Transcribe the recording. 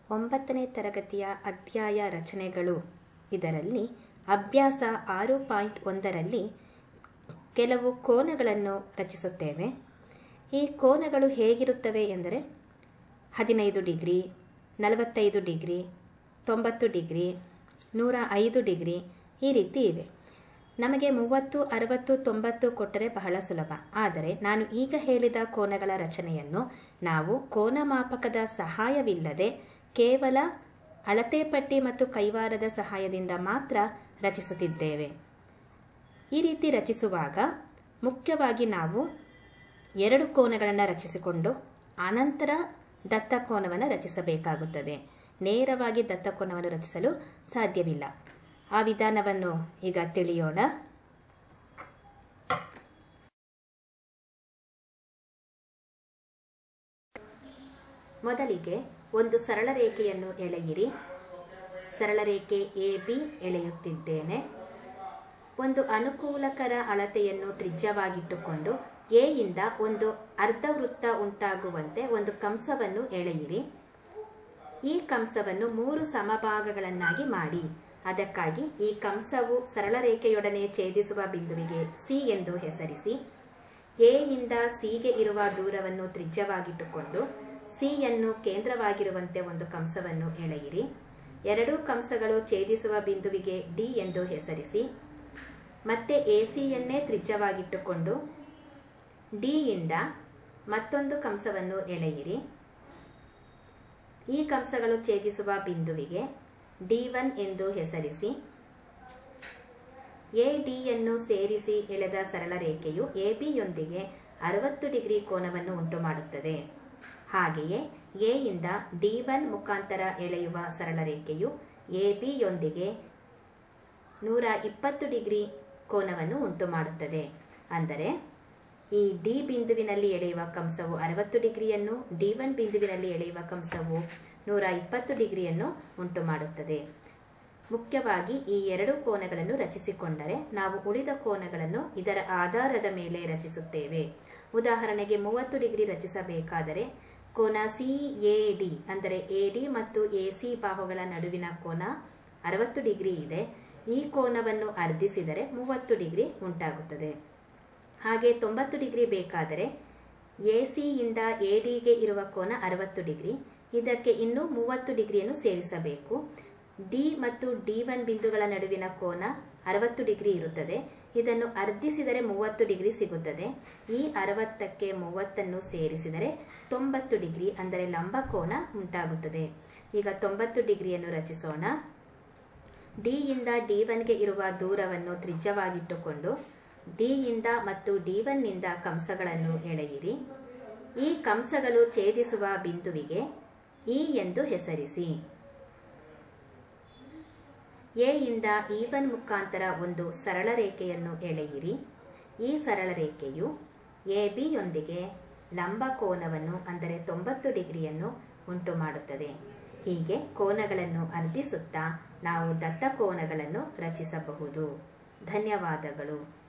ಒಂಬತ್ತನೇ ತರಗತಿಯ ಅಧ್ಯಾಯ ರಚನೆಗಳು ಇದರಲ್ಲಿ ಅಭ್ಯಾಸ ಆರು ಪಾಯಿಂಟ್ ಒಂದರಲ್ಲಿ ಕೆಲವು ಕೋನಗಳನ್ನು ರಚಿಸುತ್ತೇವೆ ಈ ಕೋನಗಳು ಹೇಗಿರುತ್ತವೆ ಎಂದರೆ ಹದಿನೈದು ಡಿಗ್ರಿ ನಲವತ್ತೈದು ಡಿಗ್ರಿ ತೊಂಬತ್ತು ಡಿಗ್ರಿ ನೂರ ಐದು ಡಿಗ್ರಿ ಈ ರೀತಿ ಇವೆ ನಮಗೆ ಮೂವತ್ತು ಅರವತ್ತು ತೊಂಬತ್ತು ಕೊಟ್ಟರೆ ಬಹಳ ಸುಲಭ ಆದರೆ ನಾನು ಈಗ ಹೇಳಿದ ಕೋನಗಳ ರಚನೆಯನ್ನು ನಾವು ಕೋನ ಮಾಪಕದ ಸಹಾಯವಿಲ್ಲದೆ ಕೇವಲ ಅಳತೆ ಪಟ್ಟಿ ಮತ್ತು ಕೈವಾರದ ಸಹಾಯದಿಂದ ಮಾತ್ರ ರಚಿಸುತ್ತಿದ್ದೇವೆ ಈ ರೀತಿ ರಚಿಸುವಾಗ ಮುಖ್ಯವಾಗಿ ನಾವು ಎರಡು ಕೋನಗಳನ್ನು ರಚಿಸಿಕೊಂಡು ಅನಂತರ ದತ್ತಕೋನವನ್ನು ರಚಿಸಬೇಕಾಗುತ್ತದೆ ನೇರವಾಗಿ ದತ್ತಕೋನವನ್ನು ರಚಿಸಲು ಸಾಧ್ಯವಿಲ್ಲ ಆ ವಿಧಾನವನ್ನು ಈಗ ತಿಳಿಯೋಣ ಮೊದಲಿಗೆ ಒಂದು ಸರಳ ರೇಖೆಯನ್ನು ಎಳೆಯಿರಿ ಸರಳ ರೇಖೆ ಎ ಬಿ ಎಳೆಯುತ್ತಿದ್ದೇನೆ ಒಂದು ಅನುಕೂಲಕರ ಅಳತೆಯನ್ನು ತ್ರಿಜ್ಯವಾಗಿಟ್ಟುಕೊಂಡು ಎ ಇಂದ ಒಂದು ಅರ್ಧ ವೃತ್ತ ಉಂಟಾಗುವಂತೆ ಒಂದು ಕಂಸವನ್ನು ಎಳೆಯಿರಿ ಈ ಕಂಸವನ್ನು ಮೂರು ಸಮಭಾಗಗಳನ್ನಾಗಿ ಮಾಡಿ ಅದಕ್ಕಾಗಿ ಈ ಕಂಸವು ಸರಳ ರೇಖೆಯೊಡನೆ ಛೇದಿಸುವ ಬಿಂದುವಿಗೆ ಸಿ ಎಂದು ಹೆಸರಿಸಿ ಎ ಇಂದ ಸಿಗೆ ಇರುವ ದೂರವನ್ನು ತ್ರಿಜ್ಯವಾಗಿಟ್ಟುಕೊಂಡು ಸಿಯನ್ನು ಕೇಂದ್ರವಾಗಿರುವಂತೆ ಒಂದು ಕಂಸವನ್ನು ಎಳೆಯಿರಿ ಎರಡೂ ಕಂಸಗಳು ಛೇದಿಸುವ ಬಿಂದುವಿಗೆ ಡಿ ಎಂದು ಹೆಸರಿಸಿ ಮತ್ತೆ ಎ ಸಿಯನ್ನೇ ತ್ರಿಜ್ಯವಾಗಿಟ್ಟುಕೊಂಡು ಡಿಯಿಂದ ಮತ್ತೊಂದು ಕಂಸವನ್ನು ಎಳೆಯಿರಿ ಈ ಕಂಸಗಳು ಛೇದಿಸುವ ಬಿಂದುವಿಗೆ ಡಿ ಒನ್ ಎಂದು ಹೆಸರಿಸಿ ಎ ಡಿಯನ್ನು ಸೇರಿಸಿ ಎಳೆದ ಸರಳ ರೇಖೆಯು ಎ ಬಿಯೊಂದಿಗೆ ಅರವತ್ತು ಡಿಗ್ರಿ ಕೋನವನ್ನು ಉಂಟು ಮಾಡುತ್ತದೆ ಹಾಗೆಯೇ ಎ ಇಂದ ಡಿ ಒನ್ ಮುಖಾಂತರ ಎಳೆಯುವ ಸರಳ ರೇಖೆಯು ಎ ಬಿಯೊಂದಿಗೆ ನೂರ ಇಪ್ಪತ್ತು ಡಿಗ್ರಿ ಕೋನವನ್ನು ಉಂಟು ಮಾಡುತ್ತದೆ ಅಂದರೆ ಈ ಡಿ ಬಿಂದುವಿನಲ್ಲಿ ಎಳೆಯುವ ಕಂಸವು ಅರವತ್ತು ಡಿಗ್ರಿಯನ್ನು ಡಿ ಒನ್ ಬಿಂದುವಿನಲ್ಲಿ ಎಳೆಯುವ ಕಂಸವು ನೂರ ಇಪ್ಪತ್ತು ಡಿಗ್ರಿಯನ್ನು ಉಂಟು ಮಾಡುತ್ತದೆ ಮುಖ್ಯವಾಗಿ ಈ ಎರಡು ಕೋನಗಳನ್ನು ರಚಿಸಿಕೊಂಡರೆ ನಾವು ಉಳಿದ ಕೋನಗಳನ್ನು ಇದರ ಆಧಾರದ ಮೇಲೆ ರಚಿಸುತ್ತೇವೆ ಉದಾಹರಣೆಗೆ ಮೂವತ್ತು ಡಿಗ್ರಿ ರಚಿಸಬೇಕಾದರೆ ಕೋನ ಸಿ ಎ ಡಿ ಅಂದರೆ ಎ ಡಿ ಮತ್ತು ಎ ಸಿ ಬಾಹುಗಳ ನಡುವಿನ ಕೋನ ಅರವತ್ತು ಡಿಗ್ರಿ ಇದೆ ಈ ಕೋನವನ್ನು ಅರ್ಧಿಸಿದರೆ ಮೂವತ್ತು ಡಿಗ್ರಿ ಉಂಟಾಗುತ್ತದೆ ಹಾಗೆ ತೊಂಬತ್ತು ಡಿಗ್ರಿ ಬೇಕಾದರೆ ಎ ಸಿಯಿಂದ ಎ ಡಿಗೆ ಇರುವ ಕೋನ ಅರವತ್ತು ಡಿಗ್ರಿ ಇದಕ್ಕೆ ಇನ್ನೂ ಮೂವತ್ತು ಡಿಗ್ರಿಯನ್ನು ಸೇರಿಸಬೇಕು ಡಿ ಮತ್ತು ಡಿ ಒನ್ ಬಿಂದುಗಳ ನಡುವಿನ ಕೋನ ಅರವತ್ತು ಡಿಗ್ರಿ ಇರುತ್ತದೆ ಇದನ್ನು ಅರ್ಧಿಸಿದರೆ ಮೂವತ್ತು ಡಿಗ್ರಿ ಸಿಗುತ್ತದೆ ಈ ಅರವತ್ತಕ್ಕೆ ಮೂವತ್ತನ್ನು ಸೇರಿಸಿದರೆ ತೊಂಬತ್ತು ಡಿಗ್ರಿ ಅಂದರೆ ಲಂಬ ಕೋನ ಉಂಟಾಗುತ್ತದೆ ಈಗ ತೊಂಬತ್ತು ಡಿಗ್ರಿಯನ್ನು ರಚಿಸೋಣ ಡಿಯಿಂದ ಡಿ ಒನ್ಗೆ ಇರುವ ದೂರವನ್ನು ತ್ರಿಜ್ಯವಾಗಿಟ್ಟುಕೊಂಡು ಡಿಯಿಂದ ಮತ್ತು ಡಿ ಒನ್ನಿಂದ ಕಂಸಗಳನ್ನು ಎಳೆಯಿರಿ ಈ ಕಂಸಗಳು ಛೇದಿಸುವ ಬಿಂದುವಿಗೆ ಇ ಎಂದು ಹೆಸರಿಸಿ ಎ ಇಂದ ಇ ಒನ್ ಮುಖಾಂತರ ಒಂದು ಸರಳ ರೇಖೆಯನ್ನು ಎಳೆಯಿರಿ ಈ ಸರಳ ರೇಖೆಯು ಎ ಬಿಯೊಂದಿಗೆ ಲಂಬ ಕೋನವನ್ನು ಅಂದರೆ ತೊಂಬತ್ತು ಡಿಗ್ರಿಯನ್ನು ಉಂಟು ಮಾಡುತ್ತದೆ ಹೀಗೆ ಕೋನಗಳನ್ನು ಅರ್ಧಿಸುತ್ತಾ ನಾವು ದತ್ತ ಕೋನಗಳನ್ನು ರಚಿಸಬಹುದು ಧನ್ಯವಾದಗಳು